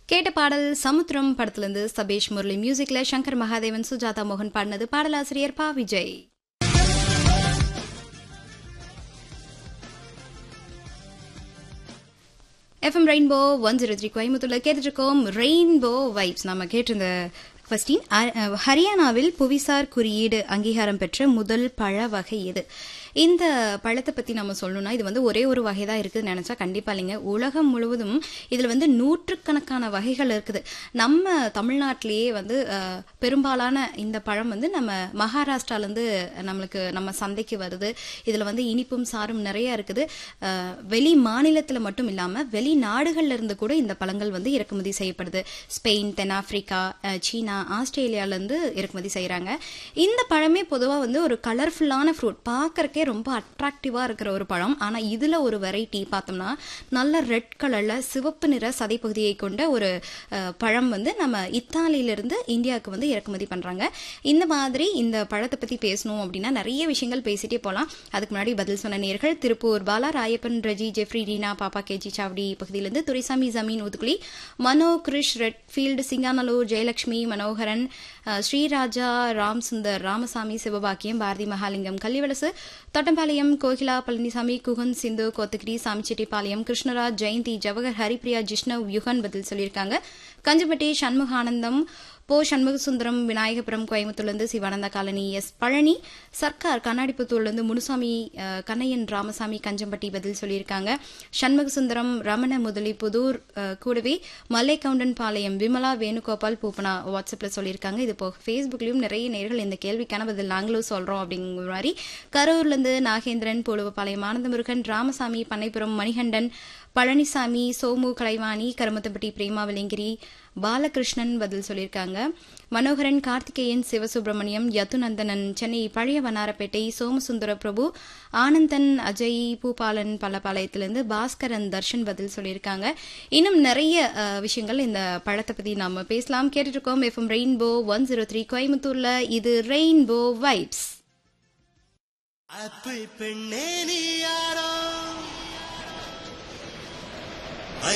கேட்ட பாடல் சமுத்திரம் படத்திலிருந்து சபேஷ் முரளி மியூசிக்ல சங்கர் மகாதேவன் சுஜாதா மோகன் பாடினது பாடலாசிரியர் Pa Vijay FM rainbow one zero three கோயம்புத்தூர்ல கேட்டுட்டு இருக்கோம் ரெயின்போ வைப்ஸ் நம்ம கேட்டிருந்த கொஸ்டின் ஹரியானாவில் புவிசார் குறியீடு அங்கீகாரம் பெற்ற முதல் பழ வகை எது இந்த பழத்தை பத்தி நம்ம சொல்லணும்னா இது வந்து ஒரே ஒரு வகை தான் இருக்குதுன்னு நினைச்சா கண்டிப்பா இல்லைங்க உலகம் முழுவதும் இதுல வந்து நூற்றுக்கணக்கான வகைகள் இருக்குது நம்ம தமிழ்நாட்டிலேயே வந்து அஹ், பெரும்பாலான இந்த பழம் வந்து நம்ம மகாராஷ்டிரால இருந்து நம்மளுக்கு நம்ம சந்தைக்கு வருது இதுல வந்து இனிப்பும் சாரும் நிறைய இருக்குது அஹ், வெளி மாநிலத்துல மட்டும் இல்லாம வெளிநாடுகள்ல இருந்து கூட இந்த பழங்கள் வந்து இறக்குமதி செய்யப்படுது ஸ்பெயின் தென்னாப்பிரிக்கா அஹ், சீனா ஆஸ்திரேலியால இருந்து இறக்குமதி செய்யறாங்க இந்த பழமே பொதுவா வந்து ஒரு கலர்ஃபுல்லான ஃப்ரூட் பார்க்கறக்கே ரொம்ப அட்ராக்டிவா இருக்கிற ஒரு பழம் ஆனா இதுல ஒரு வெரைட்டி பார்த்தோம்னா நல்ல ரெட் கலர்ல சிவப்பு நிற சதைப்பகுதியை கொண்ட ஒரு அஹ், பழம் வந்து நம்ம இத்தாலியிலிருந்து இந்தியாவுக்கு வந்து இறக்குமதி பண்றாங்க இந்த மாதிரி இந்த பழத்தை பத்தி பேசணும் அப்படின்னா நிறைய விஷயங்கள் பேசிட்டே போலாம் அதுக்கு முன்னாடி பதில் சொன்ன நேர்கள் திருப்பூர் பாலா ராயப்பன் ரஜி ஜெஃப்ரி ரீனா பாப்பா கேஜி சாவடி பகுதியிலிருந்து துரைசாமி ஜமீன் ஊத்துக்குளி மனோ கிருஷ் ரெட்ஃபீல்டு சிங்கானலூர் ஜெயலட்சுமி மனோகரன் அஹ், ஸ்ரீராஜா ராம் சுந்தர் ராமசாமி சிவபாக்கியம் பாரதி மகாலிங்கம் கள்ளிவலசு தொட்டம்பாளையம் கோகிலா பழனிசாமி குகன் சிந்து கோத்தகிரி சாமிச்செட்டிப்பாளையம் கிருஷ்ணராஜ் ஜெயந்தி ஜவஹர் ஹரிப்ரியா ஜிஷ்ணவ் யுகன் பதில் சொல்லியிருக்காங்க கஞ்சப்பட்டி சண்முகானந்தம் போ சண்முகசுந்தரம் விநாயகபுரம் கோயம்புத்தூர்லேருந்து சிவானந்தா காலனி எஸ் பழனி சர்க்கார் கண்ணாடிப்புத்தூர்லேருந்து முனுசாமி அஹ், கண்ணையன் ராமசாமி கஞ்சம்பட்டி பதில் சொல்லியிருக்காங்க சண்முகசுந்தரம் ரமண முதலி புதூர் அஹ், கூடவே மல்லைக்கவுண்டன் பாளையம் விமலா வேணுகோபால் பூப்பனா வாட்ஸ்அப்பில் சொல்லியிருக்காங்க இது போக ஃபேஸ்புக்லேயும் நிறைய நேர்கள் இந்த கேள்விக்கான பதில் நாங்களும் சொல்கிறோம் அப்படிங்கிற மாதிரி கரூர்லேருந்து நாகேந்திரன் போலுவப்பாளையம் ஆனந்தமுருகன் ராமசாமி பண்ணைப்புறம் மணிகண்டன் பழனிசாமி சோமு கலைவாணி கருமத்தப்பட்டி பிரேமா விலங்கிரி பாலகிருஷ்ணன் பதில் சொல்லியிருக்காங்க மனோகரன் கார்த்திகேயன் சிவசுப்பிரமணியம் யதுநந்தனன் சென்னை பழைய வண்ணாரப்பேட்டை சோமசுந்தர பிரபு ஆனந்தன் அஜய் பூபாலன் பல்லப்பாளையத்திலிருந்து பாஸ்கரன் தர்ஷன் பதில் சொல்லியிருக்காங்க இன்னும் நிறைய அஹ், விஷயங்கள் இந்த பழத்தை பத்தி நாம பேசலாம் கேட்டுட்டு இருக்கோம் FM rainbow one zero three கோயம்புத்தூர்ல இது ரெயின்போ வைப்ஸ் அப்பு பெண்ணே நீ யாரோ